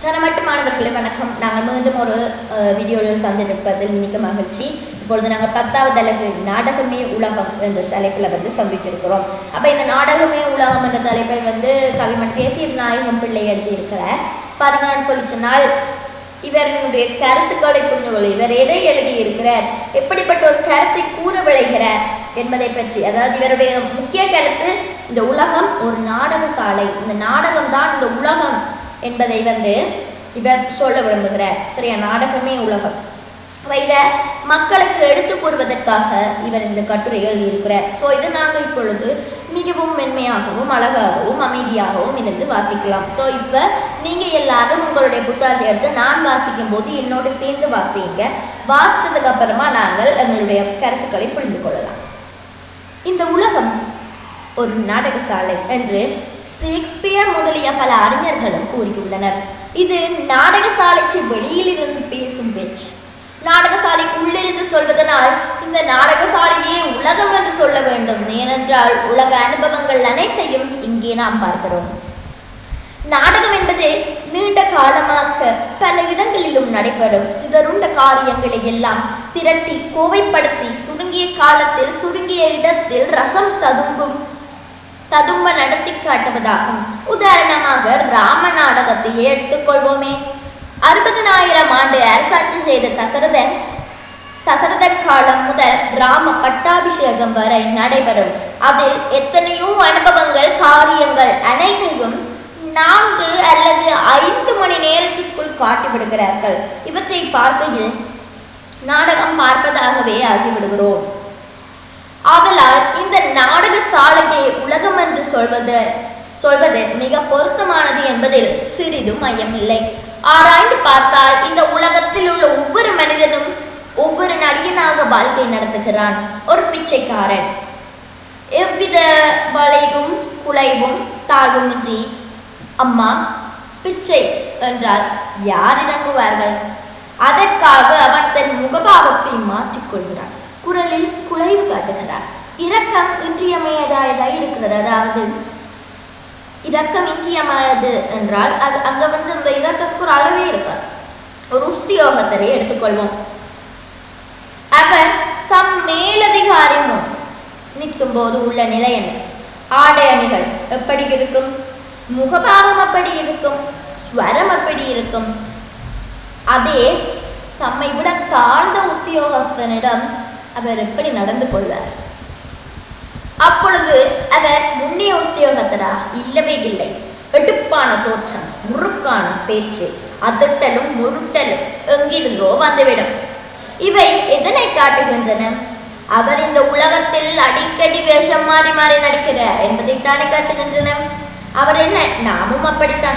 தனமட்டு மாணவர்களே வணக்கம் நாங்கள் மீண்டும் ஒரு அஹ், வீடியோவில் சந்திருப்பதில் மிக்க மகிழ்ச்சி இப்பொழுது நாங்கள் பத்தாவது அலகு நாடகமே உலகம் என்ற தலைப்பில் வந்து சந்திச்சிருக்கிறோம் அப்போ இந்த நாடகமே உலகம் என்ற தலைப்பை வந்து கவிமன் தேசிய விநாயகம் பிள்ளை எழுதியிருக்கிறார் பாருங்கன்னு சொல்லி சொன்னால் இவருடைய கருத்துக்களை புரிந்து கொள்ள இவர் எதை எழுதியிருக்கிறார் எப்படிப்பட்ட ஒரு கருத்தை கூற விளைகிறார் என்பதை பற்றி அதாவது இவருடைய முக்கிய கருத்து இந்த உலகம் ஒரு நாடக சாலை இந்த நாடகம் தான் இந்த உலகம் என்பதை வந்து இவர் சொல்ல விரும்புகிறார் சரியா நாடகமே உலகம் அப்ப இதை மக்களுக்கு எடுத்து கூறுவதற்காக இவர் இந்த கட்டுரை எழுதியிருக்கிறார் ஸோ இதை நாங்கள் இப்பொழுது மிகவும் மென்மையாகவும் அழகாகவும் அமைதியாகவும் இருந்து வாசிக்கலாம் ஸோ இப்போ நீங்கள் எல்லாரும் உங்களுடைய புத்தகத்தை எடுத்து நான் வாசிக்கும் போது என்னோட சேர்ந்து வாசிங்க வாசிச்சதுக்கு அப்புறமா நாங்கள் எங்களுடைய கருத்துக்களை புரிந்து கொள்ளலாம் இந்த உலகம் ஒரு நாடக சாலை என்று ஷேக்ஸ்பியர் முதலிய பல அறிஞர்களும் கூறியுள்ளனர் இது நாடகசாலைக்கு வெளியிலிருந்து பேசும் பேச்சு நாடகசாலைக்கு உள்ளிருந்து சொல்வதனால் இந்த நாடகசாலையே உலகம் என்று சொல்ல வேண்டும் ஏனென்றால் உலக அனுபவங்கள் அனைத்தையும் இங்கே நாம் பார்க்கிறோம் நாடகம் என்பது நீண்ட காலமாக பல இடங்களிலும் நடைபெறும் சிதறுண்ட காரியங்களை எல்லாம் திரட்டி கோவைப்படுத்தி சுருங்கிய காலத்தில் சுருங்கிய இடத்தில் ரசம் ததும்பும் ததும்ப நடத்தி காட்டுவதாகும் உதாரணமாக ராம நாடகத்தையே எடுத்துக்கொள்வோமே அறுபதனாயிரம் ஆண்டு அரசாட்சி செய்த தசரதன் தசரதன் காலம் முதல் ராம பட்டாபிஷேகம் வரை நடைபெறும் அதில் எத்தனையோ அனுபவங்கள் காரியங்கள் அனைத்தையும் நான்கு அல்லது ஐந்து மணி நேரத்திற்குள் காட்டிவிடுகிறார்கள் இவற்றை பார்க்கையில் நாடகம் பார்ப்பதாகவே ஆகிவிடுகிறோம் ஆதலால் இந்த நாடக சாலையை உலகம் என்று சொல்வது சொல்வது மிக பொருத்தமானது என்பதில் சிறிதும் ஐயமில்லை ஆராய்ந்து பார்த்தால் இந்த உலகத்தில் உள்ள ஒவ்வொரு மனிதனும் ஒவ்வொரு நடிகனாக வாழ்க்கை நடத்துகிறான் ஒரு பிச்சைக்காரன் எவ்வித வளைவும் குலைவும் தாழ்வுமின்றி அம்மா பிச்சை என்றால் யார் இறங்குவார்கள் அதற்காக அவன் தன் முகபாவத்தை மாற்றிக்கொள்கிறான் குரலில் குலைவு காட்டுகிறான் இரக்கம் இன்றியமையதாயதாய் இருக்கிறது அதாவது இரக்கம் இன்றியமையாது என்றால் அது அங்க வந்து அந்த இரக்கக்கு ஒரு அளவே இருக்காது ஒரு உத்தியோகத்தரை எடுத்துக்கொள்வோம் அவர் தம் மேலதிகாரி முன் நிற்கும் போது உள்ள நிலை என்ன ஆடை அணிகள் எப்படி இருக்கும் முகபாவம் எப்படி இருக்கும் ஸ்வரம் எப்படி இருக்கும் அதே தம்மை விட தாழ்ந்த உத்தியோகஸ்தனிடம் அவர் எப்படி நடந்து கொள்வார் அப்பொழுது அவர் முன்னிய உத்தியோகத்தரா இல்லவே இல்லை எடுப்பான தோற்றம் முறுக்கான பேச்சு அதட்டலும் முருட்டலும் எங்கிருந்தோ வந்துவிடும் இவை எதனை காட்டுகின்றன அவர் இந்த உலகத்தில் அடிக்கடி வேஷம் மாறி மாறி நடிக்கிறார் என்பதைத்தானே காட்டுகின்றன அவர் என்ன நாமும் அப்படித்தான்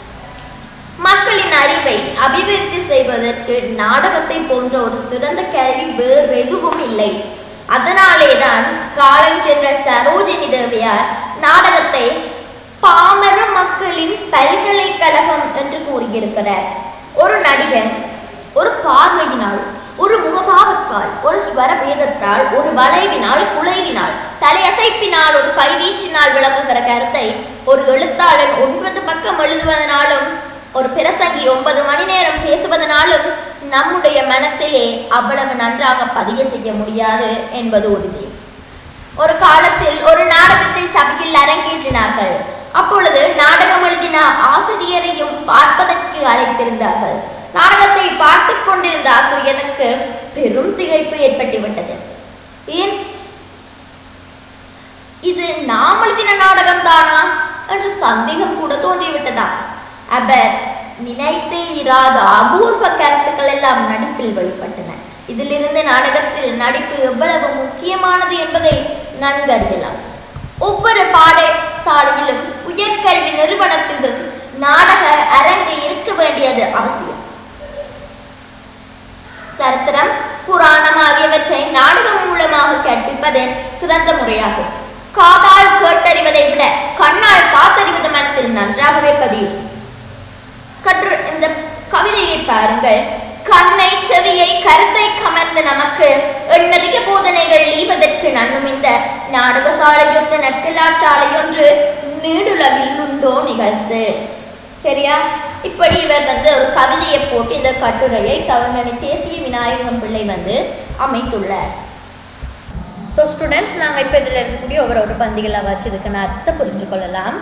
மக்களின் அறிவை அபிவிருத்தி செய்வதற்கு நாடகத்தை போன்ற ஒரு சிறந்த கருவி வேறு எதுவும் இல்லை அதனாலேதான் காலம் சென்ற சரோஜினி தேவியார் நாடகத்தை பாமர மக்களின் பல்கலைக்கழகம் என்று கூறியிருக்கிறார் ஒரு நடிகன் ஒரு பார்வையினால் ஒரு முகபாவத்தால் ஒரு ஸ்வர பேதத்தால் ஒரு வளைவினால் குலைவினால் தலையசைப்பினால் ஒரு கைவீச்சினால் விளக்குகிற கருத்தை ஒரு எழுத்தாளன் ஒன்பது பக்கம் எழுதுவதனாலும் ஒரு பிரசங்கி ஒன்பது மணி நேரம் பேசுவதனாலும் நம்முடைய மனத்திலே அவ்வளவு நன்றாக பதிய செய்ய முடியாது என்பது உறுதி ஒரு காலத்தில் ஒரு நாடகத்தை சபையில் அரங்கேற்றினார்கள் அப்பொழுது நாடகம் எழுதின ஆசிரியரையும் பார்ப்பதற்கு அழைத்திருந்தார்கள் நாடகத்தை பார்த்து கொண்டிருந்த ஆசிரியனுக்கு பெரும் திகைப்பு ஏற்பட்டுவிட்டது ஏன் இது நாம் எழுதின நாடகம் தானா என்று சந்தேகம் கூட தோன்றிவிட்டதா அவர் நினைத்தே இராத அபூர்வ கருத்துக்கள் எல்லாம் நடிப்பில் வெளிப்பட்டன இதிலிருந்து நாடகத்தில் நடிப்பு எவ்வளவு முக்கியமானது என்பதை நன்கு அறியலாம் ஒவ்வொரு பாடசாலையிலும் உயர்கல்வி நிறுவனத்திலும் நாடக அரங்கு இருக்க வேண்டியது அவசியம் சரித்திரம் புராணம் ஆகியவற்றை நாடகம் மூலமாக கற்பிப்பது சிறந்த முறையாகும் காதால் கேட்டறிவதை விட கண்ணால் பார்த்தறிவது மனத்தில் நன்றாகவே பதியும் கற்று இந்த கவிதையை பாருங்கள் கண்ணை செவியை கருத்தை கமர்ந்து நமக்கு எண்ணறிய போதனைகள் ஈவதற்கு நன்னும் இந்த நாடகசாலையொத்த நற்கலாச்சாலை ஒன்று நீடுலகில் உண்டோ நிகழ்த்து சரியா இப்படி இவர் வந்து ஒரு கவிதையை போட்டு இந்த கட்டுரையை கவிஞனி தேசிய விநாயகம் பிள்ளை வந்து அமைத்துள்ளார் ஸோ ஸ்டூடெண்ட்ஸ் நாங்கள் இப்போ இதில் இருக்கக்கூடிய ஒவ்வொரு ஒரு பந்திகளாக வச்சு இதுக்கு நான் அர்த்தம் புரிஞ்சு கொள்ளலாம்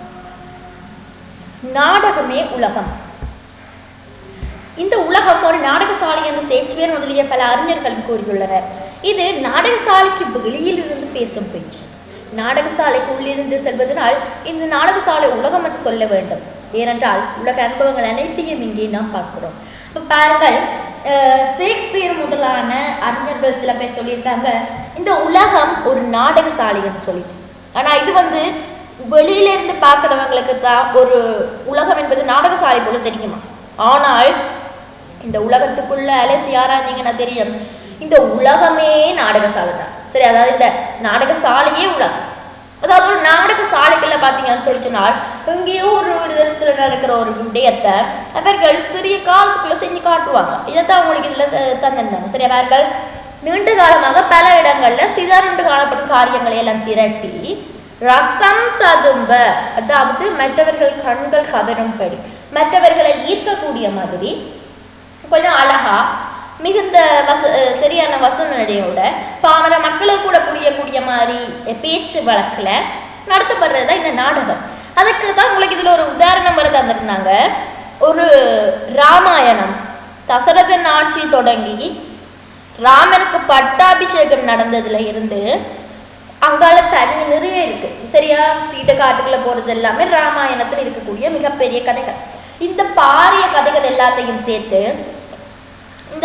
நாடகமே உலகம் இந்த உலகம் ஒரு நாடகசாலை என்று ஷேக்ஸ்பியர் முதலிய பல அறிஞர்கள் கூறியுள்ளனர் இது நாடகசாலைக்கு வெளியில் இருந்து பேசும் பேச்சு நாடகசாலைக்கு உள்ளிருந்து செல்வதனால் இந்த நாடகசாலை உலகம் என்று சொல்ல வேண்டும் ஏனென்றால் உலக அனுபவங்கள் அனைத்தையும் இங்கே நாம் பார்க்கிறோம் இப்போ பாருங்கள் அஹ், ஷேக்ஸ்பியர் முதலான அறிஞர்கள் சில பேர் சொல்லியிருக்காங்க இந்த உலகம் ஒரு நாடகசாலை என்று சொல்லிட்டு ஆனா இது வந்து வெளியில இருந்து பார்க்குறவங்களுக்கு தான் ஒரு உலகம் என்பது நாடகசாலை போல தெரியுமா ஆனால் இந்த உலகத்துக்குள்ள அலசி ஆராய்ந்தீங்கன்னா தெரியும் இந்த உலகமே நாடகசாலை தான் சரி அதாவது இந்த நாடகசாலையே உலகம் அதாவது ஒரு நாடக சாலைகள்ல பார்த்தீங்கன்னு சொல்லி சொன்னால் எங்கேயோ ஒரு ஒரு இடத்துல நடக்கிற ஒரு விடயத்தை அவர்கள் சிறிய காலத்துக்குள்ள செஞ்சு காட்டுவாங்க இதைத்தான் அவங்களுக்கு இதுல த- தந்திருந்தாங்க சரி அவர்கள் நீண்ட காலமாக பல இடங்கள்ல சிதறண்டு காணப்படும் காரியங்களை எல்லாம் திரட்டி ரசம் ததும்ப அதாவது மற்றவர்கள் கண்கள் கவரும்படி மற்றவர்களை ஈர்க்கக்கூடிய மாதிரி கொஞ்சம் அழகா மிகுந்த வச அஹ் சரியான வசன நடையோட பாமர மக்களுக்கு கூட புரியக்கூடிய மாதிரி பேச்சு வழக்கில் நடத்தப்படுறது தான் இந்த நாடகம் அதுக்கு தான் உங்களுக்கு இதில் ஒரு உதாரணம் வர தந்திருந்தாங்க ஒரு ராமாயணம் தசரதன் ஆட்சி தொடங்கி ராமனுக்கு பட்டாபிஷேகம் நடந்ததுல இருந்து அங்கால தனி நிறைய இருக்கு சரியா சீதை காட்டுக்குள்ள போறது எல்லாமே ராமாயணத்துல இருக்கக்கூடிய மிகப்பெரிய கதைகள் இந்த பாரிய கதைகள் எல்லாத்தையும் சேர்த்து இந்த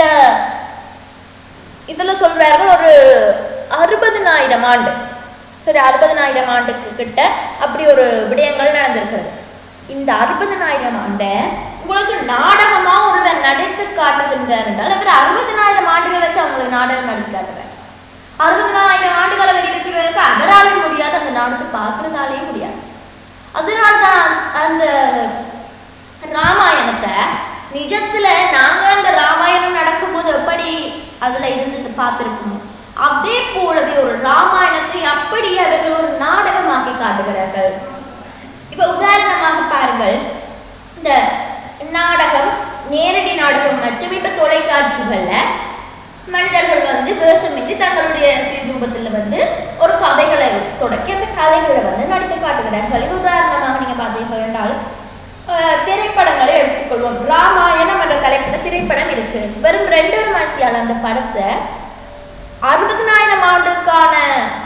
இதுல சொல்றாரு ஒரு அறுபதனாயிரம் ஆண்டு சரி அறுபதனாயிரம் ஆண்டுக்கு கிட்ட அப்படி ஒரு விடயங்கள் நடந்திருக்கிறது இந்த அறுபதனாயிரம் ஆண்டை உங்களுக்கு நாடகமா ஒருவர் நடித்து காட்டுகின்றார் என்றால் அவர் அறுபதனாயிரம் ஆண்டுகள் வச்சு அவங்களுக்கு நாடகம் நடித்து காட்டுறார் அறுபதனாயிரம் ஆண்டுகள் அவர் இருக்கிறதுக்கு அவராலே முடியாது அந்த நாடகத்தை பார்க்கறதாலே முடியாது அதனால்தான் அந்த ராமாயணத்தை நிஜத்துல நாங்க அந்த ராமாயணம் நடக்கும்போது எப்படி அதுல இருந்து பார்த்திருக்கோமோ அதே போலவே ஒரு ராமாயணத்தை அப்படியே அவர்கள் ஒரு நாடகமாக்கி காட்டுகிறார்கள் இப்ப உதாரணமாக பாருங்கள் இந்த நாடகம் நேரடி நாடகம் மற்றும் இப்ப தொலைக்காட்சிகள்ல மனிதர்கள் வந்து வேஷமின்றி தங்களுடைய சுயரூபத்துல வந்து ஒரு கதைகளை தொடக்கி அந்த கதைகளை வந்து நடித்து காட்டுகிறார்கள் இது உதாரணமாக நீங்க பார்த்தீர்கள் என்றால் அஹ், திரைப்படங்களை எடுத்துக்கொள்வோம் ராமாயணம் என்ற தலைப்புல திரைப்படம் இருக்கு வெறும் ரெண்டு மணித்தியால் அந்த படத்தை அறுபதனாயிரம் ஆண்டுக்கான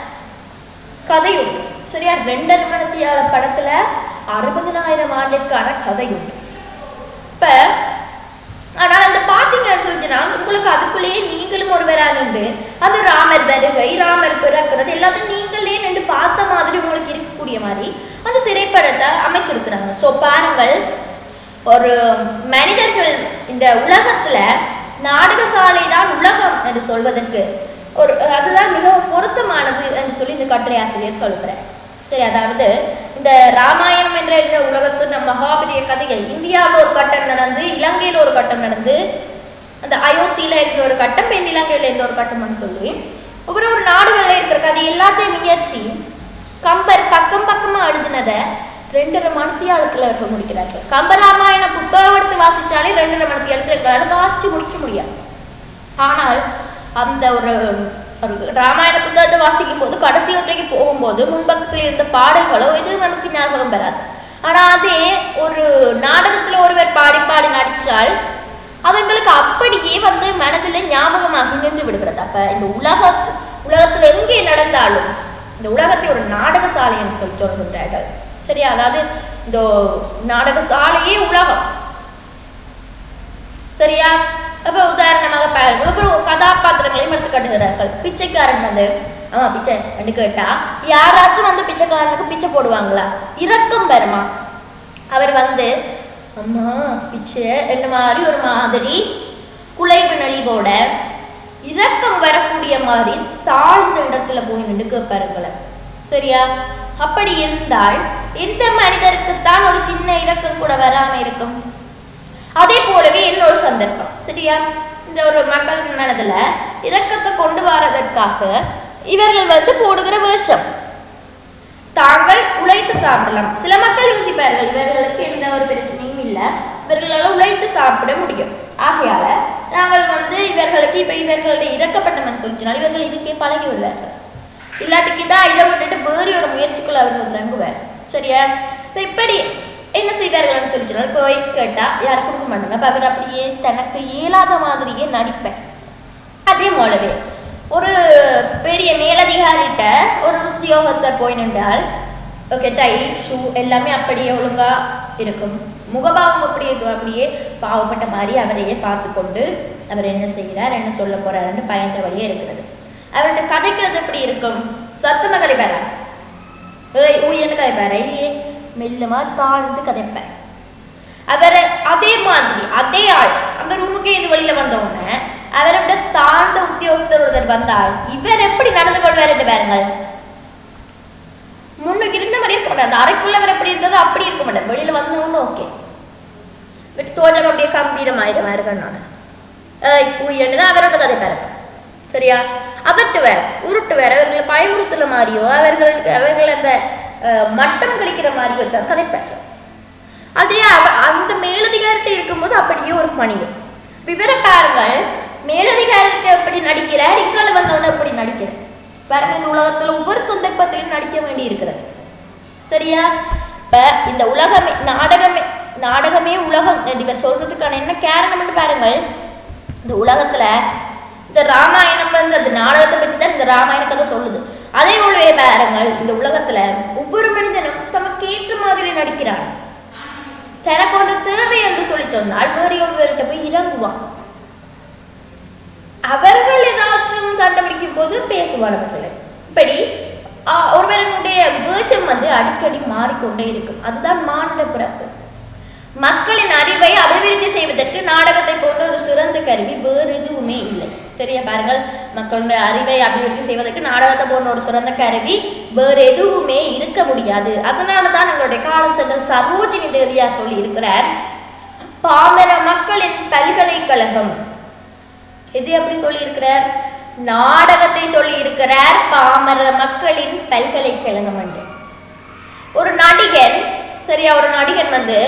கதையுண்டு சரியா ரெண்டரை மணித்தியால படத்துல அறுபதனாயிரம் ஆண்டிற்கான கதையுண்டு இப்ப ஆனால் அந்த பாத்தீங்கன்னு சொல்லிச்சுன்னா உங்களுக்கு அதுக்குள்ளேயே நீங்களும் ஒருவராக நின்று அது ராமர் வருகை ராமர் பிறக்கிறது எல்லாத்தையும் நீங்களே நின்று பார்த்த மாதிரி உங்களுக்கு இருக்கக்கூடிய மாதிரி அந்த திரைப்படத்தை அமைச்சிருக்கிறாங்க ஸோ பாருங்கள் ஒரு மனிதர்கள் இந்த உலகத்துல நாடகசாலை தான் உலகம் என்று சொல்வதற்கு ஒரு அதுதான் மிகவும் பொருத்தமானது என்று சொல்லி இந்த கட்டுரை ஆசிரியர் சொல்கிறேன் சரி அதாவது இந்த ராமாயணம் என்ற இந்த உலகத்து நம்ம மகாபலிய கதைகள் இந்தியாவில் ஒரு கட்டம் நடந்து இலங்கையில் ஒரு கட்டம் நடந்து அந்த அயோத்தியில இருக்கிற ஒரு கட்டம் இப்ப இந்த இலங்கையில இருந்த ஒரு கட்டம்னு சொல்லி ஒவ்வொரு ஒரு நாடுகள்ல இருக்கிற கதை எல்லாத்தையும் இயற்றி கம்பர் பக்கம் பக்கமா எழுதினதை ரெண்டரை மணித்தியாலத்துல இருக்க முடிக்கிறார்கள் கம்பராமாயண புத்தகம் எடுத்து வாசிச்சாலே ரெண்டரை மணித்தியாலத்துல எங்களால வாசிச்சு முடிக்க முடியாது ஆனால் அந்த ஒரு ஒரு ராமாயண புத்தகத்தை வாசிக்கும் போது கடைசி ஒன்றைக்கு போகும்போது முன்பக்கத்தில் இருந்த பாடல்களோ இது நமக்கு ஞாபகம் வராது ஆனா அதே ஒரு நாடகத்துல ஒருவர் பாடி பாடி நடிச்சால் அவங்களுக்கு அப்படியே வந்து மனதில் ஞாபகமாக நின்று விடுகிறது அப்ப இந்த உலக உலகத்துல எங்கே நடந்தாலும் இந்த உலகத்தை ஒரு நாடகசாலை என்று சொல்லி சொல்கின்றார்கள் சரியா அதாவது இந்த நாடகசாலையே உலகம் சரியா அப்ப உதாரணமாக பாருங்க அப்புறம் கதாபாத்திரங்களையும் எடுத்து காட்டுகிறார்கள் பிச்சைக்காரன் வந்து ஆமா பிச்சை என்று கேட்டா யாராச்சும் வந்து பிச்சைக்காரனுக்கு பிச்சை போடுவாங்களா இரக்கம் வருமா அவர் வந்து அம்மா பிச்சை என்ன மாதிரி ஒரு மாதிரி குலைவு நலிவோட இரக்கம் வரக்கூடிய மாதிரி தாழ்ந்த இடத்துல போய் நின்று கேட்பாருங்கள சரியா அப்படி இருந்தால் எந்த மனிதருக்குத்தான் ஒரு சின்ன இரக்கம் கூட வராம இருக்கும் அதே போலவே இன்னொரு சந்தர்ப்பம் சரியா இந்த ஒரு மக்கள் மனதுல இரக்கத்தை கொண்டு வரதற்காக இவர்கள் வந்து போடுகிற வேஷம் தாங்கள் உழைத்து சாப்பிடலாம் சில மக்கள் யோசிப்பார்கள் இவர்களுக்கு எந்த ஒரு பிரச்சனையும் இல்லை இவர்களால் உழைத்து சாப்பிட முடியும் ஆகையால நாங்கள் வந்து இவர்களுக்கு இப்ப இவர்களுடைய இறக்கப்பட்ட மனசு சொல்லிச்சுனால் இவர்கள் இதுக்கே பழகி விடுவார்கள் இல்லாட்டிக்கு தான் இதை விட்டுட்டு வேறு ஒரு முயற்சிக்குள்ள அவர்கள் இறங்குவார் சரியா இப்ப இப்படி என்ன செய்வார்கள்னு சொல்லி சொன்னால் போய் கேட்டா யாரும் கொடுக்க மாட்டாங்க அப்ப அவர் அப்படியே தனக்கு இயலாத மாதிரியே நடிப்பேன் அதே போலவே ஒரு பெரிய மேலதிகாரிட்ட ஒரு உத்தியோகத்தர் போய் நின்றால் ஓகே டை ஷூ எல்லாமே அப்படியே ஒழுங்கா இருக்கும் முகபாவம் அப்படி இருக்கும் அப்படியே பாவப்பட்ட மாதிரி அவரையே பார்த்து கொண்டு அவர் என்ன செய்கிறார் என்ன சொல்ல போறாருன்னு பயந்த வழியே இருக்கிறது அவர்கிட்ட கதைக்கிறது எப்படி இருக்கும் சத்தமாக கதைப்பாரா ஏய் ஊயன்னு கதைப்பாரா இல்லையே மெல்லமா தாழ்ந்து கதைப்பேன் அவர் அதே மாதிரி அதே ஆள் அந்த ரூமுக்கே இது வெளியில வந்த உடனே அவரை விட தாழ்ந்த உத்தியோகஸ்தர் ஒருத்தர் வந்தால் இவர் எப்படி நடந்து கொள்வார் என்று பாருங்கள் முன்னுக்கு இருந்த மாதிரி இருக்க மாட்டார் அந்த அறைக்குள்ளவர் எப்படி இருந்ததோ அப்படி இருக்க மாட்டார் வெளியில வந்தவங்க ஓகே பட் தோற்றம் அப்படியே கம்பீரமாயிரம் இருக்கணும் ஏய் பூயன்னு தான் அவரோட கதை பாருங்க சரியா அதட்டுவார் உருட்டுவார் அவர்களை பயமுறுத்தல மாதிரியோ அவர்கள் அவர்கள் அந்த அஹ், மட்டம் கழிக்கிற மாதிரியோ தான் கதைப்பார் அதே அவ- அந்த மேலதிகாரிட்ட இருக்கும்போது அப்படியே ஒரு பணிவு விவர பாருங்கள் மேலதிகாரிட்ட எப்படி நடிக்கிறார் இக்கால வந்தவன எப்படி நடிக்கிறார் பாருங்க இந்த உலகத்துல ஒவ்வொரு சந்தர்ப்பத்திலும் நடிக்க வேண்டி இருக்கிறது சரியா இப்ப இந்த உலகமே நாடகமே நாடகமே உலகம் என்று இவர் சொல்றதுக்கான என்ன காரணம்னு பாருங்கள் இந்த உலகத்துல இந்த ராமாயணம் வந்து அந்த நாடகத்தை பற்றி தான் இந்த ராமாயண கதை சொல்லுது அதே போலவே பாருங்கள் இந்த உலகத்துல ஒவ்வொரு மனிதனும் தமக்கு ஏற்ற மாதிரி நடிக்கிறான் தனக்கு ஒரு தேவை என்று சொல்லி சொன்னால் வேறு ஒருவர்கிட்ட போய் இறங்குவான் அவர்கள் ஏதாச்சும் கண்டுபிடிக்கும் போது பேசுவார்கள் இப்படி ஆ, ஒருவரனுடைய வேஷம் வந்து அடிக்கடி மாறிக்கொண்டே இருக்கும் அதுதான் மானுட பிறப்பு மக்களின் அறிவை அபிவிருத்தி செய்வதற்கு நாடகத்தை போன்ற ஒரு சிறந்த கருவி வேறு எதுவுமே இல்லை சரியா பாருங்கள் மக்களுடைய அறிவை அபிவிருத்தி செய்வதற்கு நாடகத்தை போன்ற ஒரு சிறந்த கருவி வேறு எதுவுமே இருக்க முடியாது அதனால தான் எங்களுடைய காலம் சென்ற சரோஜினி தேவியார் சொல்லி இருக்கிறார் பாமர மக்களின் பல்கலைக்கழகம் எது எப்படி சொல்லி இருக்கிறார் நாடகத்தை சொல்லி இருக்கிறார் பாமர மக்களின் பல்கலைக்கழகம் என்று ஒரு நடிகன் சரியா ஒரு நடிகன் வந்து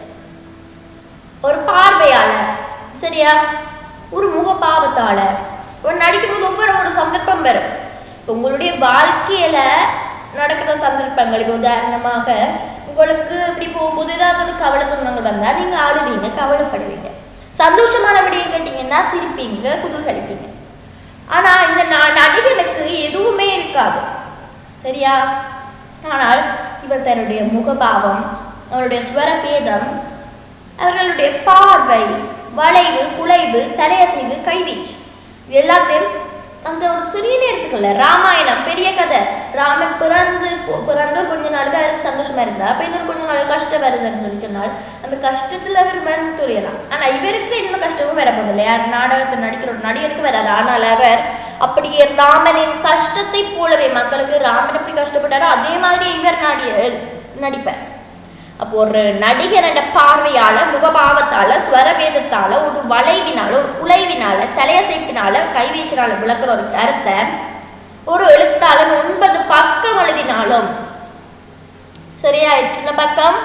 ஒரு பார்வையாளர் சரியா ஒரு முகபாவத்தாளர் ஒரு நடிக்கும்போது ஒவ்வொரு ஒரு சந்தர்ப்பம் வரும் உங்களுடைய வாழ்க்கையில நடக்கிற சந்தர்ப்பங்கள் இப்போ உதாரணமாக உங்களுக்கு இப்படி போகும்போது ஏதாவது ஒரு கவலை துன்பங்கள் வந்தா நீங்க ஆடுவீங்க கவலைப்படுவீங்க சந்தோஷமான விடயம் கேட்டீங்கன்னா சிரிப்பீங்க குதூகலிப்பீங்க ஆனா இந்த ந- நடிகனுக்கு எதுவுமே இருக்காது சரியா ஆனால் இவர் தன்னுடைய முகபாவம் அவருடைய ஸ்வரபேதம் அவர்களுடைய பார்வை வளைவு குலைவு தலையசைவு கைவீச்சு இது எல்லாத்தையும் அந்த ஒரு சிறிய நேரத்துக்குள்ள ராமாயணம் பெரிய கதை ராமன் பிறந்து பிறந்து கொஞ்ச நாளுக்கு அவருக்கு சந்தோஷமா இருந்தா அப்ப இன்னொரு கொஞ்ச நாள் கஷ்டம் வருதுன்னு சொல்லி சொன்னால் அந்த கஷ்டத்துல அவர் மனம் துரியலாம் ஆனா இவருக்கு இன்னும் கஷ்டமும் வர போதில்லை யார் நாடகத்தை நடிக்கிற ஒரு நடிகருக்கு வராது ஆனால் அவர் அப்படியே ராமனின் கஷ்டத்தை போலவே மக்களுக்கு ராமன் எப்படி கஷ்டப்பட்டாரோ அதே மாதிரி இவர் நாடிய நடிப்பார் அப்போ ஒரு நடிகனோட பார்வையால முகபாவத்தால ஸ்வரவேதத்தால ஒரு வளைவினால ஒரு குலைவினால தலையசைப்பினால கைவீச்சினால விளக்குற ஒரு கருத்தை ஒரு எழுத்தாளன் ஒன்பது பக்கம் எழுதினாலும் சரியா எத்தனை பக்கம்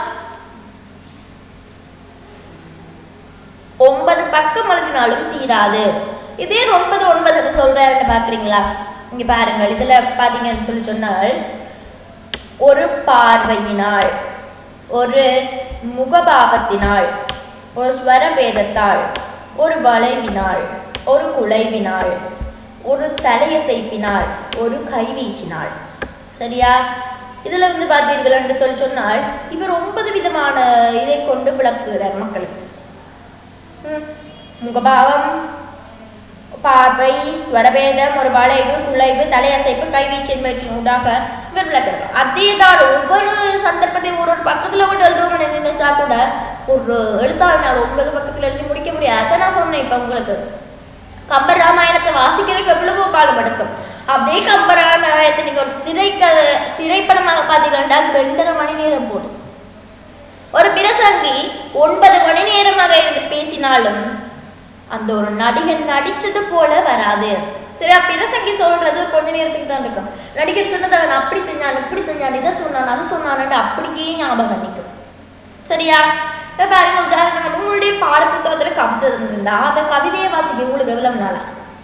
ஒன்பது பக்கம் எழுதினாலும் தீராது இதே ஒன்பது ஒன்பதுன்னு சொல்றாருன்னு பாக்குறீங்களா இங்க பாருங்கள் இதுல பாத்தீங்கன்னு சொல்லி சொன்னால் ஒரு பார்வையினால் ஒரு முகபாவத்தினால் ஒரு ஸ்வரபேதத்தால் ஒரு வளைவினால் ஒரு குலைவினால் ஒரு தலையசைப்பினால் ஒரு கைவீச்சினால் சரியா இதுல வந்து பார்த்தீர்கள் என்று சொல்லி சொன்னால் இவர் ஒன்பது விதமான இதை கொண்டு விளக்குகிறார் மக்களுக்கு ம், முகபாவம் பார்வை ஸ்வரபேதம் ஒரு வளைவு குலைவு தலையசைப்பு கைவீச்சு என்பவற்றின் ஊடாக இவர் விளக்குறார் அதே தான் ஒவ்வொரு சந்தர்ப்பத்தையும் ஒரு ஒரு பக்கத்துல விட்டு எழுதுவோம் நினைச்சா கூட ஒரு எழுத்தாளர் ஒன்பது பக்கத்துல எழுதி முடிக்க முடியாது அதை நான் சொன்னேன் இப்ப உங்களுக்கு கம்பர் ராமாயணத்தை வாசிக்கிறதுக்கு எவ்வளவோ காலம் எடுக்கும் அதே கம்பர் ராமாயணத்தை நீங்க ஒரு திரைக்கதை திரைப்படமாக பார்த்தீங்கன்னா ரெண்டரை மணி நேரம் போதும் ஒரு பிரசங்கி ஒன்பது மணி நேரமாக இருந்து பேசினாலும் அந்த ஒரு நடிகன் நடிச்சது போல வராது சரியா பிரசங்கி சொல்றது கொஞ்ச நேரத்துக்கு தான் இருக்கும் நடிகன் சொன்னதை அவன் அப்படி செஞ்சான் இப்படி செஞ்சான் இதை சொன்னான் அதை சொன்னான்னு அப்படியே ஞாபகம் நிற்கும் சரியா இப்ப பாருங்க உதாரணம் உங்களுடைய பாடப்புத்தகத்துல கவிதை இருந்திருந்தா அந்த கவிதையை வாசிக்க உங்களுக்கு எவ்வளவு நாளா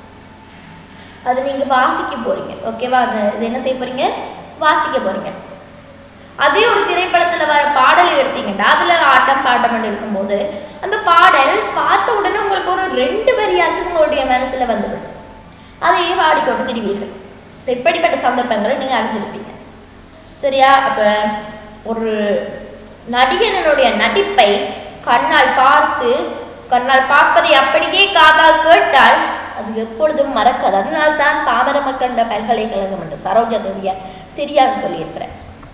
அது நீங்க வாசிக்க போறீங்க ஓகேவா அந்த இது என்ன செய்ய போறீங்க வாசிக்க போறீங்க அதே ஒரு திரைப்படத்துல வர பாடல் எடுத்தீங்கன்னா அதுல ஆட்டம் பாட்டம் இருக்கும்போது அந்த பாடல் பார்த்த உடனே உங்களுக்கு ஒரு ரெண்டு வரியாச்சும் உங்களுடைய மனசுல வந்துவிடும் அதையே பாடிக்கொண்டு திரிவீர்கள் இப்ப இப்படிப்பட்ட சந்தர்ப்பங்களை நீங்க அறிஞ்சிருப்பீங்க சரியா அப்ப ஒரு நடிகனுடைய நடிப்பை கண்ணால் பார்த்து கண்ணால் பார்ப்பதை அப்படியே காதால் கேட்டால் அது எப்பொழுதும் மறக்காது அதனால தான் பாமர மக்கண்ட பல்கலைக்கழகம் என்று சரோஜா தேவியார் சரியான்னு சொல்லியிருக்கிறேன்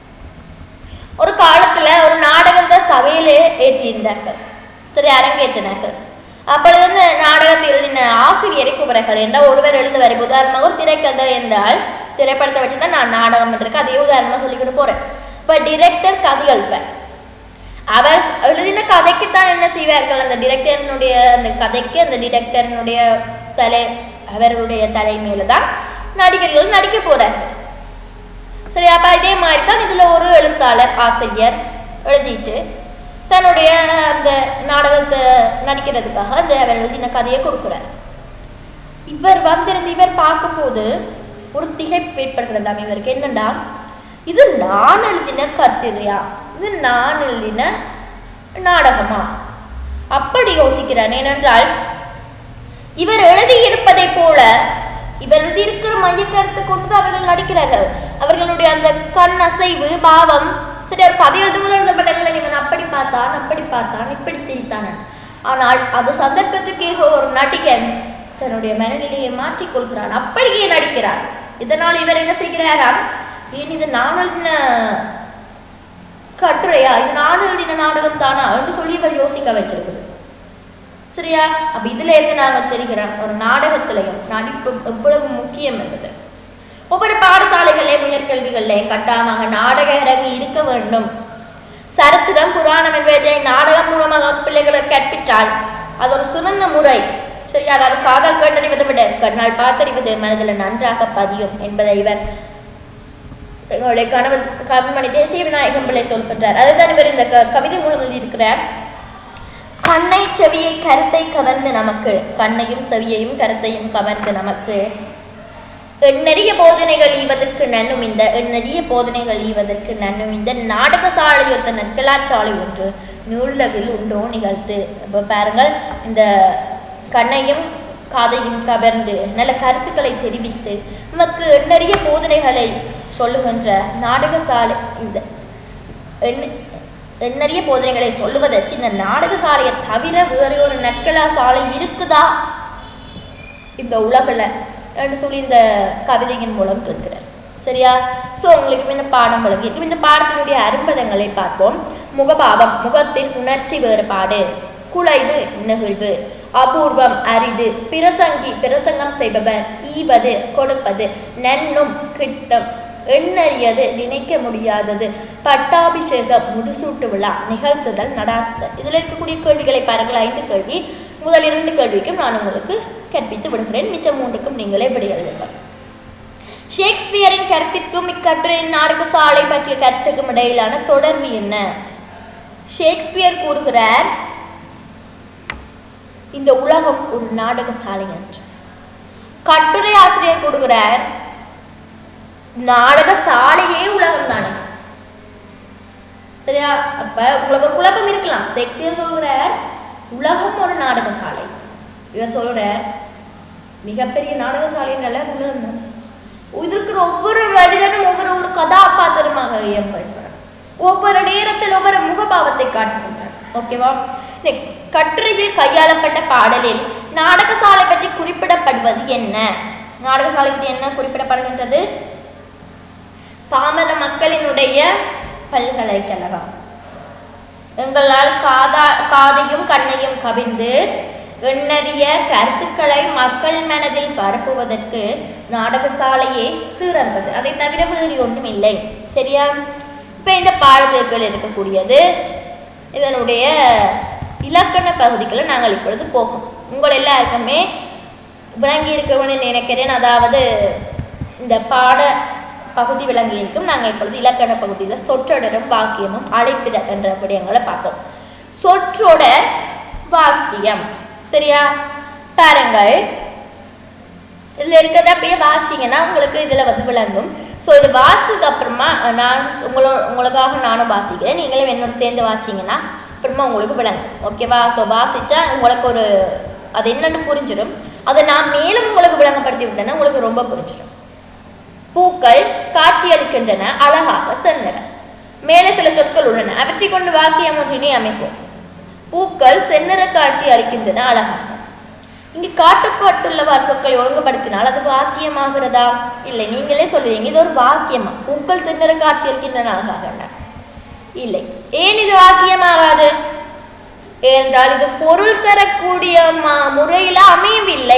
ஒரு காலத்துல ஒரு நாடகத்தை சபையில ஏற்றியிருந்தார்கள் சரி அரங்கேற்றினார்கள் அப்பொழுது அந்த நாடகத்தை எழுதின ஆசிரியரை கூப்பிடுறார்கள் என்றால் ஒருவர் எழுத வரும்போது உதாரணமாக ஒரு திரைக்கதை என்றால் திரைப்படத்தை வச்சு தான் நான் நாடகம் இருக்கு அதே உதாரணமா சொல்லிக்கிட்டு போறேன் இப்ப டிரெக்டர் கதை எழுப்பேன் அவர் எழுதின கதைக்கு தான் என்ன செய்வார்கள் அந்த டிரெக்டரினுடைய அந்த கதைக்கு அந்த டிரெக்டரினுடைய தலை அவர்களுடைய தலைமையில தான் நடிகர்கள் நடிக்க போறார்கள் சரி அப்ப இதே மாதிரி தான் இதுல ஒரு எழுத்தாளர் ஆசிரியர் எழுதிட்டு தன்னுடைய அந்த நாடகத்தை நடிக்கிறதுக்காக அந்த அவர் எழுதின கதையை கொடுக்குறார் இவர் வந்திருந்து இவர் பார்க்கும்போது ஒரு திகைப்பு ஏற்படுகிறதாம் இவருக்கு என்னன்னா இது நான் எழுதின கத்திரையா இது நான் எழுதின நாடகமா அப்படி யோசிக்கிறான் ஏனென்றால் இவர் எழுதியிருப்பதை போல இவர் எழுதியிருக்கிற மைய கருத்தை கொண்டு தான் அவர்கள் நடிக்கிறார்கள் அவர்களுடைய அந்த கண் அசைவு பாவம் சரி அவர் கதை எழுதும்போது எழுதப்படல இவன் அப்படி பார்த்தான் அப்படி பார்த்தான் இப்படி சிரித்தான் ஆனால் அது சந்தர்ப்பத்துக்கு ஒரு நடிகன் தன்னுடைய மனநிலையை மாற்றிக் கொள்கிறான் அப்படியே நடிக்கிறான் இதனால் இவர் என்ன செய்கிறாராம் ஏன் இது நான் எழுதின கட்டுரையா இது நான் எழுதின நாடகம் தானா என்று சொல்லி இவர் யோசிக்க வச்சிருக்குது சரியா அப்ப இதுல இருந்து நாங்க தெரிகிறோம் ஒரு நாடகத்திலையும் நடிப்பு எவ்வளவு முக்கியம் என்பது ஒவ்வொரு பாடசாலைகளிலே உயர்கல்விகளிலே கட்டாயமாக நாடக அரங்கு இருக்க வேண்டும் சரித்திரம் புராணம் என்பவற்றை நாடகம் மூலமாக பிள்ளைகளை கற்பித்தால் அது ஒரு சிறந்த முறை சரியா அதாவது காதல் கேட்டறிவதை விட கண்ணால் பார்த்தறிவது மனதில் நன்றாக பதியும் என்பதை இவர் எங்களுடைய கணவர் கவிமணி தேசிய விநாயகம் பிள்ளை சொல்கின்றார் அதுதான் இவர் இந்த க- கவிதை மூலம் எழுதியிருக்கிறார் கண்ணை செவியை கருத்தை கவர்ந்து நமக்கு கண்ணையும் செவியையும் கருத்தையும் கவர்ந்து நமக்கு எண்ணறிய போதனைகள் ஈவதற்கு நன்னும் இந்த எண்ணறிய போதனைகள் ஈவதற்கு நன்னும் இந்த நாடக சாலையொத்த நற்கலாச்சாலை ஒன்று நூலகில் உண்டோ நிகழ்த்து இப்போ பாருங்கள் இந்த கண்ணையும் காதையும் கவர்ந்து நல்ல கருத்துக்களை தெரிவித்து நமக்கு எண்ணறிய போதனைகளை சொல்லுகின்ற நாடக சாலை இந்த எண்ண எண்ணறிய போதனைகளை சொல்லுவதற்கு இந்த நாடக சாலையை தவிர வேறு ஒரு நற்கலா சாலை இருக்குதா இந்த உலகில் என்று சொல்லி இந்த கவிதையின் மூலம் கேட்கிறார் சரியா ஸோ உங்களுக்கு இந்த பாடம் விளங்கி இருக்கு. இந்த பாடத்தினுடைய அரும்பதங்களை பார்ப்போம் முகபாவம் முகத்தின் உணர்ச்சி வேறுபாடு குலைவு நெகிழ்வு அபூர்வம் அரிது பிரசங்கி பிரசங்கம் செய்பவர் ஈவது கொடுப்பது நன்னும் கிட்டம் எண்ணறியது நினைக்க முடியாதது பட்டாபிஷேகம் முடிசூட்டு விழா நிகழ்த்துதல் நடாத்துதல் இதில் இருக்கக்கூடிய கேள்விகளை பாருங்கள் ஐந்து கேள்வி முதல் இரண்டு கேள்விக்கும் நான் உங்களுக்கு கற்பித்து விடுகிறேன் மிச்சம் மூன்றுக்கும் நீங்களே விடை எழுதுங்கள் ஷேக்ஸ்பியரின் கருத்திற்கும் இக்கட்டுரையின் நாடக சாலை பற்றிய கருத்துக்கும் இடையிலான தொடர்பு என்ன ஷேக்ஸ்பியர் கூறுகிறார் இந்த உலகம் ஒரு நாடக சாலை என்று கட்டுரை ஆசிரியர் கூறுகிறார் நாடக சாலையே உலகம் தானே சரியா அப்ப உங்களுக்கு ஒரு குழப்பம் இருக்கலாம் ஷேக்ஸ்பியர் சொல்கிறார் உலகம் ஒரு நாடக சாலை இவர் சொல்றார் மிகப்பெரிய நாடக சாலைனால அது உலகம் தான் இதில் இருக்கிற ஒவ்வொரு மனிதனும் ஒவ்வொரு ஒரு கதாபாத்திரமாக இயம்படுகிறார் ஒவ்வொரு நேரத்தில் ஒவ்வொரு முகபாவத்தை காட்டுகின்றார் ஓகேவா நெக்ஸ்ட் கட்டுரையில் கையாளப்பட்ட பாடலில் நாடகசாலை பற்றி குறிப்பிடப்படுவது என்ன நாடகசாலை பற்றி என்ன குறிப்பிடப்படுகின்றது பாமர மக்களினுடைய பல்கலைக்கழகம் எங்களால் காதா காதையும் கண்ணையும் கவிந்து எண்ணறிய கருத்துக்களை மக்கள் மனதில் பரப்புவதற்கு நாடகசாலையே சிறந்தது அதை தவிர வேறு ஒன்றும் இல்லை சரியா இப்ப இந்த பாடல்கள் இருக்கக்கூடியது இதனுடைய இலக்கண பகுதிகளை நாங்கள் இப்பொழுது போகும் உங்கள் எல்லாருக்குமே விளங்கி இருக்கணும்னு நினைக்கிறேன் அதாவது இந்த பாட பகுதி விளங்கி இருக்கும் நாங்கள் இப்பொழுது இலக்கண பகுதியில் சொற்றொடரும் வாக்கியமும் அழைப்பிதழ் என்ற விடயங்களை பார்ப்போம் சொற்றொடர் வாக்கியம் சரியா பாருங்கள் இதுல இருக்கிறத அப்படியே வாசிங்கன்னா உங்களுக்கு இதுல வந்து விளங்கும் ஸோ இது வாசிச்சதுக்கு அப்புறமா அஹ், நான் உங்களோ உங்களுக்காக நானும் வாசிக்கிறேன் நீங்களும் என்னோட சேர்ந்து வாசிங்கன்னா அப்புறமா உங்களுக்கு விளங்கும் ஓகேவா ஸோ வாசிச்சா உங்களுக்கு ஒரு அது என்னன்னு புரிஞ்சிடும் அதை நான் மேலும் உங்களுக்கு விளங்கப்படுத்தி விட்டேன்னா உங்களுக்கு ரொம்ப புரிஞ்சிடும் பூக்கள் காட்சியளிக்கின்றன அழகாக தென்னர மேலே சில சொற்கள் உள்ளன அவற்றை கொண்டு வாக்கியம் ஒன்றினை அமைப்போம் பூக்கள் செந்நிற காட்சி அளிக்கின்றன அழகாக இங்கு காட்டப்பட்டுள்ளவாறு சொற்களை ஒழுங்குபடுத்தினால் அது வாக்கியமாகிறதா இல்லை நீங்களே சொல்லுவீங்க இது ஒரு வாக்கியமா பூக்கள் செந்நிற காட்சி அளிக்கின்றன அழகாக இல்லை ஏன் இது வாக்கியமாகாது ஏனென்றால் இது பொருள் தரக்கூடிய ம- முறையில அமையவில்லை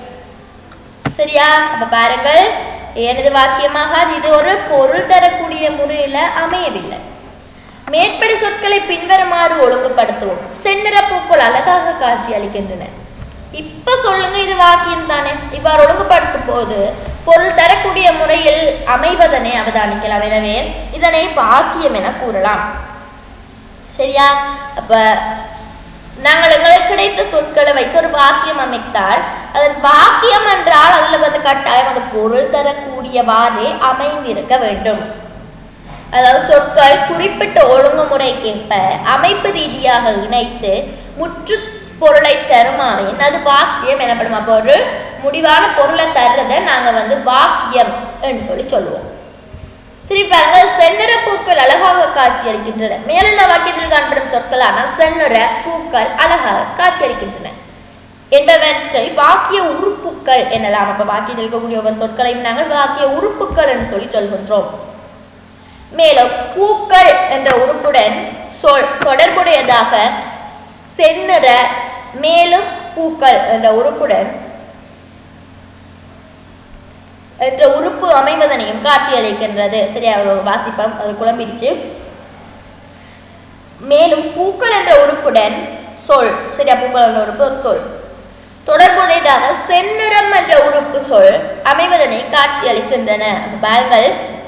சரியா அப்ப பாருங்கள் ஏனது வாக்கியமாகாது இது ஒரு பொருள் தரக்கூடிய முறையில அமையவில்லை மேற்படி சொற்களை பின்வருமாறு ஒழுங்குபடுத்துவோம் செந்நிற பூக்கள் அழகாக காட்சி அளிக்கின்றன இப்ப சொல்லுங்க இது வாக்கியம் தானே இவ்வாறு ஒழுங்குபடுத்தும் போது பொருள் தரக்கூடிய முறையில் அமைவதனை அவதானிக்கலாம் எனவே இதனை வாக்கியம் என கூறலாம் சரியா அப்ப நாங்கள் எங்களுக்கு கிடைத்த சொற்களை வைத்து ஒரு வாக்கியம் அமைத்தால் அதன் வாக்கியம் என்றால் அதுல வந்து கட்டாயம் அது பொருள் தரக்கூடியவாறே அமைந்திருக்க வேண்டும் அதாவது சொற்கள் குறிப்பிட்ட ஒழுங்குமுறைக்கேற்ப அமைப்பு ரீதியாக இணைத்து முற்று பொருளை தருமாயின் அது வாக்கியம் எனப்படும் அப்போ ஒரு முடிவான பொருளை தர்றதை நாங்க வந்து வாக்கியம் என்று சொல்லி சொல்லுவோம் திருப்பாங்க செந்நிற பூக்கள் அழகாக காட்சி அளிக்கின்றன மேலுள்ள வாக்கியத்தில் காணப்படும் சொற்களான செந்நிற பூக்கள் அழகாக காட்சி அளிக்கின்றன என்பவற்றை வாக்கிய உறுப்புக்கள் எனலாம் அப்ப வாக்கியத்தில் இருக்கக்கூடிய ஒவ்வொரு சொற்களையும் நாங்கள் வாக்கிய உறுப்புக்கள் என்று சொல்லி சொல்கின்றோம் மேலும் பூக்கள் என்ற உறுப்புடன் சொல் தொடர்புடையதாக செந்நிற மேலும் பூக்கள் என்ற உறுப்புடன் என்ற உறுப்பு அமைவதனையும் காட்சி அளிக்கின்றது சரியா ஒரு வாசிப்பம் அது குழம்பிடுச்சு மேலும் பூக்கள் என்ற உறுப்புடன் சொல் சரியா பூக்கள் என்ற உறுப்பு ஒரு சொல் தொடர்புடையதாக செந்நிறம் என்ற உறுப்பு சொல் அமைவதனை காட்சி அளிக்கின்றன அப்ப பாருங்கள்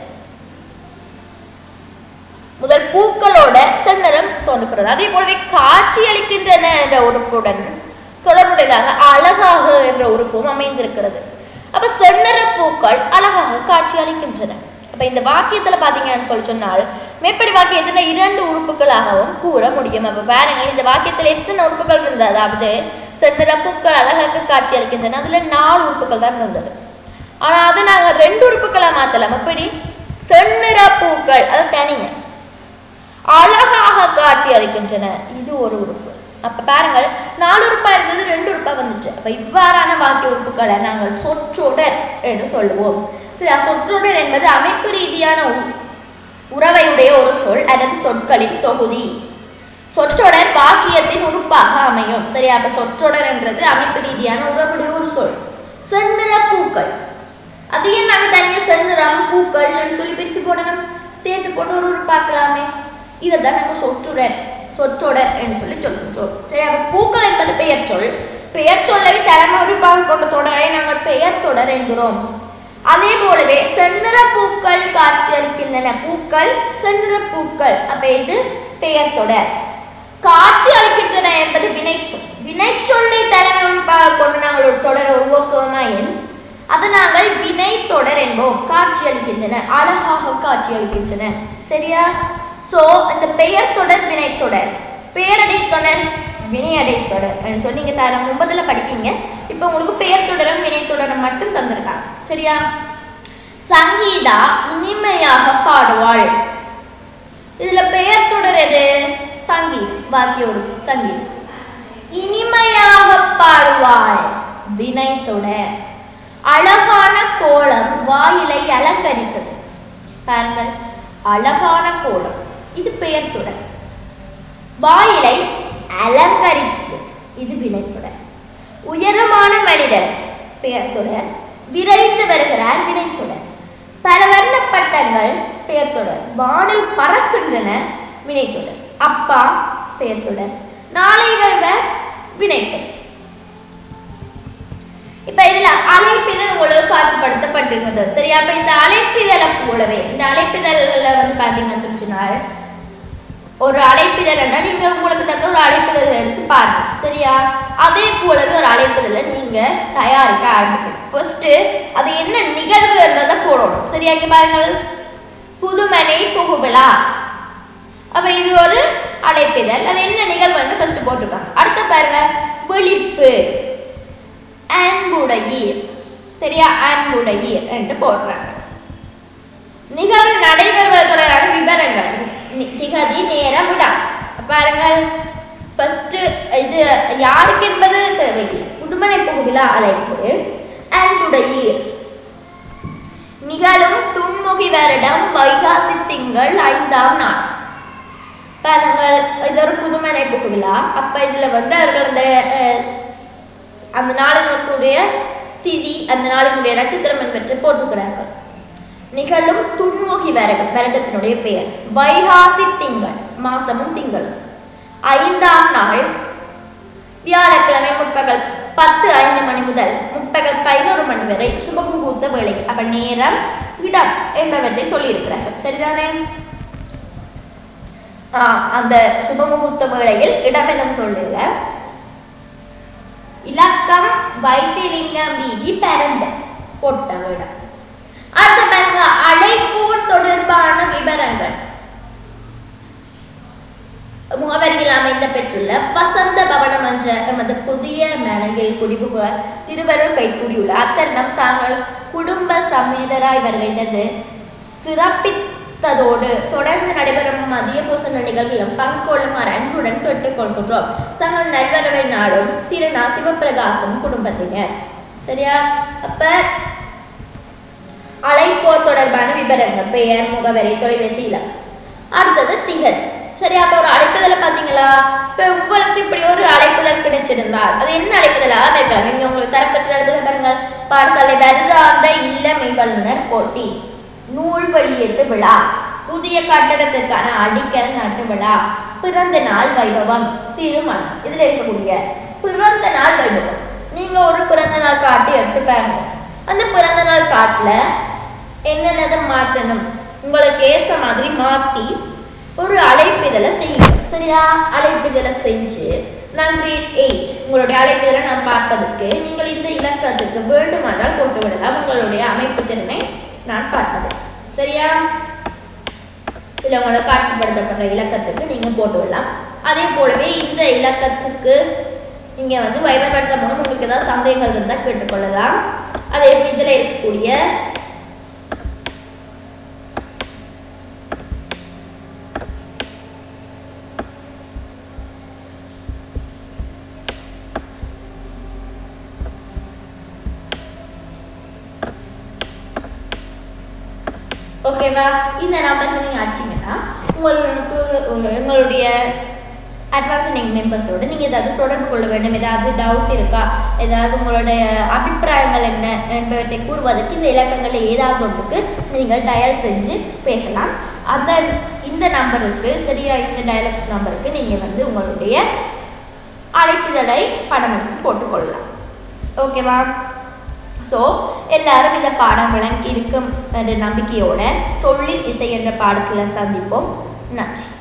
முதல் பூக்களோட செந்நிறம் தோன்றுகிறது அதே போலவே காட்சி அளிக்கின்றன என்ற உறுப்புடன் தொடர்புடையதாக அழகாக என்ற உறுப்பும் அமைந்திருக்கிறது அப்ப செந்நிற பூக்கள் அழகாக காட்சி அளிக்கின்றன அப்ப இந்த வாக்கியத்துல பாத்தீங்கன்னு சொல்லி சொன்னால் மேற்படி வாக்கியத்துல இரண்டு உறுப்புகளாகவும் கூற முடியும் அப்ப பாருங்கள் இந்த வாக்கியத்துல எத்தனை உறுப்புகள் இருந்தது அதாவது செந்நிற பூக்கள் அழகாக காட்சி அளிக்கின்றன அதுல நாலு உறுப்புகள் தான் இருந்தது ஆனா அதை நாங்க ரெண்டு உறுப்புகளா மாத்தலாம் எப்படி செந்நிற பூக்கள் அது தனிங்க அழகாக காட்சி அளிக்கின்றன இது ஒரு உறுப்பு அப்ப பாருங்கள் நாலு உறுப்பா இருந்தது ரெண்டு உறுப்பா வந்துட்டு அப்ப இவ்வாறான வாக்கிய உறுப்புகளை நாங்கள் சொற்றொடர் என்று சொல்லுவோம் சரி சொற்றொடர் என்பது அமைப்பு ரீதியான உ- உறவையுடைய ஒரு சொல் அல்லது சொற்களின் தொகுதி சொற்றொடர் வாக்கியத்தின் உறுப்பாக அமையும் சரி அப்ப சொற்றொடர் என்றது அமைப்பு ரீதியான உறவுடைய ஒரு சொல் செந்நிற பூக்கள் அது ஏன் நாங்க தனியா செந்நிறம் பூக்கள் சொல்லி பிரிச்சு போடணும் சேர்த்து போட்டு ஒரு உருப்பாக்கலாமே இதைதான் நாங்க சொற்றொடர் சொற்றொடர் என்று சொல்லி சொல்கின்றோம் சரி அப்ப பூக்கள் என்பது பெயர் சொல் பெயர் சொல்லை தலைமை உறுப்பாக கொண்ட தொடரை நாங்கள் பெயர் தொடர் என்கிறோம் அதே போலவே செந்நிற பூக்கள் காட்சி அளிக்கின்றன பூக்கள் செந்நிற பூக்கள் அப்ப இது பெயர் தொடர் காட்சி அளிக்கின்றன என்பது வினைச்சொல் வினைச்சொல்லை தலைமை உறுப்பாக கொண்டு நாங்கள் ஒரு தொடரை உருவாக்குவோமாயின் அது நாங்கள் வினை தொடர் என்போம் காட்சி அளிக்கின்றன அழகாக காட்சி அளிக்கின்றன சரியா சோ இந்த பெயர் தொடர் வினை தொடர் பெயரடை தொடர் வினையடை தொடர் அப்படின்னு சொல்லி நீங்க தரம் ஒன்பதுல படிப்பீங்க இப்போ உங்களுக்கு பெயர் தொடரும் வினை தொடரும் மட்டும் தந்திருக்காங்க சரியா சங்கீதா இனிமையாக பாடுவாள் இதுல பெயர் தொடர் எது சங்கீத் வாக்கியோடு சங்கீத் இனிமையாக பாடுவாள் வினை தொடர் அழகான கோலம் வாயிலை அலங்கரித்தது பாருங்கள் அழகான கோலம் இது பெயர் தொடர் வாயிலை அலங்கரித்தது இது வினைத்தொடர் உயரமான மனிதர் பெயர் தொடர் விரைந்து வருகிறார் வினைத்தொடர் பல வர்ண பட்டங்கள் பெயர் தொடர் வானில் பறக்கின்றன வினைத்தொடர் அப்பா பெயர் தொடர் நாளை வருவர் வினைத்தொடர் இப்ப இதுல அழைப்பிதழ் உங்களுக்கு காட்சிப்படுத்தப்பட்டிருக்கிறது சரியா அப்ப இந்த அழைப்பிதழை போலவே இந்த அழைப்பிதழ்கள்ல வந்து பாத்தீங்கன்னு சொல்லி சொன்னால் ஒரு அழைப்பிதழ் என்றால் நீங்க உங்களுக்கு தக்க ஒரு அழைப்பிதழ் எடுத்து பாருங்க சரியா அதே போலவே ஒரு அழைப்பிதழை நீங்க தயாரிக்க ஆரம்பிக்கணும் ஃபர்ஸ்ட் அது என்ன நிகழ்வுன்றதை போடணும் சரியா இங்க பாருங்கள் புதுமனை புகுவிழா அப்ப இது ஒரு அழைப்பிதழ் அது என்ன நிகழ்வுன்னு ஃபர்ஸ்ட் போட்டுருக்காங்க அடுத்து பாருங்க விழிப்பு அன்புடையீர் சரியா அன்புடையீர் என்று போடுறாங்க நிகழ்வு நடைபெறுவதற்கான விவரங்கள் நி- திகதி நேரம் இடம் பாருங்கள் ஃபர்ஸ்ட் இது யாருக்கு என்பது தேவையில்லை புதுமனை புகுவிழா அழைப்பு அன்புடையீர் நிகழும் துன்முகி வருடம் வைகாசி திங்கள் ஐந்தாம் நாள் பாருங்கள் இது ஒரு புதுமனை புகுவிழா அப்ப இதுல வந்து அவர்கள் அந்த அஹ், அந்த நாளினுடைய திதி அந்த நாளினுடைய நட்சத்திரம் என்பற்றை போட்டுக்கிறார்கள் நிகழும் துன்முகி வருடம் வருடத்தினுடைய பெயர் வைகாசி திங்கள் மாசமும் திங்களும் ஐந்தாம் நாள் வியாழக்கிழமை முற்பகல் பத்து ஐந்து மணி முதல் முற்பகல் பதினோரு மணி வரை சுபமுகூர்த்த வேலை அப்ப நேரம் இடம் என்பவற்றை சொல்லியிருக்கிறார்கள் சரிதானே ஆஹ் அந்த சுபமுகூர்த்த வேளையில் இடம் என்னும் சொல்லல இலக்கம் வைத்தியலிங்கம் வீதி பரந்த போட்ட இடம் அடுத்து பாருங்க அழைப்போர் தொடர்பான விவரங்கள் முகவரியில் அமைந்த பெற்றுள்ள வசந்த பவனம் என்ற எமது புதிய மனையில் குடிபுக திருவருள் கைகூடியுள்ள அத்தருணம் தாங்கள் குடும்ப சமேதராய் வருகிறது சிறப்பித்ததோடு தொடர்ந்து நடைபெறும் மதிய பூசண நிகழ்விலும் பங்கு கொள்ளுமாறு அன்புடன் கேட்டுக்கொள்கின்றோம் தங்கள் நல்வரவை நாடும் திருநா சிவபிரகாசம் குடும்பத்தினர் சரியா அப்ப அழைப்போர் தொடர்பான விவரங்கள் பெயர் முகவரி தொலைபேசி இலக்கம் அடுத்தது திகதி சரி அப்ப ஒரு அழைப்புதல பாத்தீங்களா இப்ப உங்களுக்கு இப்படி ஒரு அழைப்புதல் கிடைச்சிருந்தால் அது என்ன அழைப்புதலா இருக்கலாம் நீங்க உங்களுக்கு தரப்பட்ட அழைப்புதல் பாருங்கள் பாடசாலை வருடாந்த இல்லமை வல்லுநர் போட்டி நூல் வெளியீட்டு விழா புதிய கட்டடத்திற்கான அடிக்கல் நாட்டு விழா பிறந்த நாள் வைபவம் திருமணம் இதுல இருக்கக்கூடிய பிறந்த நாள் வைபவம் நீங்க ஒரு பிறந்த நாள் காட்டி எடுத்து பாருங்க அந்த பிறந்த நாள் காட்டுல என்னென்னதை மாற்றணும் உங்களுக்கு ஏற்ற மாதிரி மாத்தி ஒரு அழைப்பிதழை செய்யுங்க சரியா அழைப்பிதழை செஞ்சு நான் கிரேட் எயிட் உங்களுடைய அழைப்பிதழை நான் பார்ப்பதற்கு நீங்கள் இந்த இலக்கத்துக்கு வேண்டுமானால் போட்டு விடலாம் உங்களுடைய அமைப்பு திறனை நான் பார்ப்பது சரியா இல்லை உங்களுக்கு காட்சிப்படுத்தப்படுற இலக்கத்துக்கு நீங்க போட்டு விடலாம் அதே போலவே இந்த இலக்கத்துக்கு நீங்க வந்து வைபர் வாட்ஸ்அப் மூலம் உங்களுக்கு ஏதாவது சந்தேகங்கள் இருந்தால் கேட்டுக்கொள்ளலாம் அதே போல் இதில் இருக்கக்கூடிய ஓகேவா இந்த நம்பருக்கு நீங்கள் அடிச்சிங்கன்னா உங்களுக்கு உங்க- எங்களுடைய அட்வான்ஸ் மெம்பர்ஸோட நீங்கள் ஏதாவது தொடர்பு கொள்ள வேண்டும் ஏதாவது டவுட் இருக்கா ஏதாவது உங்களுடைய அபிப்பிராயங்கள் என்ன என்பவற்றை கூறுவதற்கு இந்த இலக்கங்களில் ஏதாவது ஒன்றுக்கு நீங்கள் டயல் செஞ்சு பேசலாம் அந்த இந்த நம்பருக்கு சரியா இந்த டயலக்ட் நம்பருக்கு நீங்கள் வந்து உங்களுடைய அழைப்புதலை படம் எடுத்து போட்டுக்கொள்ளலாம் ஓகேவா ஸோ எல்லாரும் இந்த பாடம் விளங்கி இருக்கும் என்ற நம்பிக்கையோட சொல்லின் இசை என்ற பாடத்தில் சந்திப்போம் நன்றி